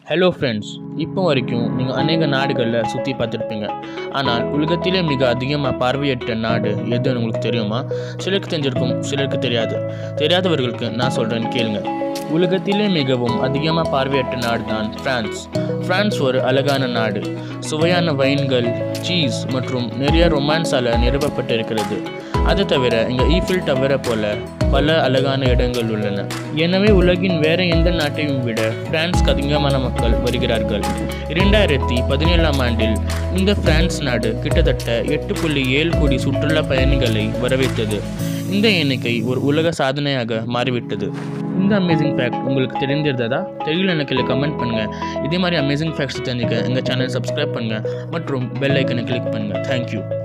hello friends இப்போ வரைக்கும் நீங்கள் அநேக நாடுகளில் சுற்றி பார்த்துருப்பீங்க ஆனால் உலகத்திலே மிக அதிகமாக பார்வையிட்ட நாடு எதுன்னு உங்களுக்கு தெரியுமா சிலருக்கு தெரிஞ்சிருக்கும் சிலருக்கு தெரியாது தெரியாதவர்களுக்கு நான் சொல்கிறேன் கேளுங்க உலகத்திலே மிகவும் அதிகமாக பார்வையிட்ட நாடு தான் பிரான்ஸ் பிரான்ஸ் ஒரு அழகான நாடு சுவையான வைன்கள் சீஸ் மற்றும் நிறைய ரொமான்ஸால் நிரப்பப்பட்டு இருக்கிறது அது தவிர இங்கே ஈஃபில் டவரை போல பல அழகான இடங்கள் உள்ளன எனவே உலகின் வேற எந்த நாட்டையும் விட பிரான்ஸ்க்கு அதிகமான மக்கள் வருகிறார்கள் இரண்டாயிரத்தி பதினேழாம் ஆண்டில் இந்த பிரான்ஸ் நாடு கிட்டத்தட்ட எட்டு புள்ளி ஏழு கோடி சுற்றுலா பயணிகளை வரவேற்றது இந்த எண்ணிக்கை ஒரு உலக சாதனையாக மாறிவிட்டது இந்த அமேசிங் ஃபேக்ட் உங்களுக்கு தெரிஞ்சிருந்ததா தெரியல எனக்கு கமெண்ட் பண்ணுங்கள் இதே மாதிரி அமேசிங் ஃபேக்ட்ஸ் தெரிஞ்சுக்க எங்கள் சேனல் சப்ஸ்கிரைப் பண்ணுங்கள் மற்றும் பெல் ஐக்கனை கிளிக் பண்ணுங்கள் தேங்க்யூ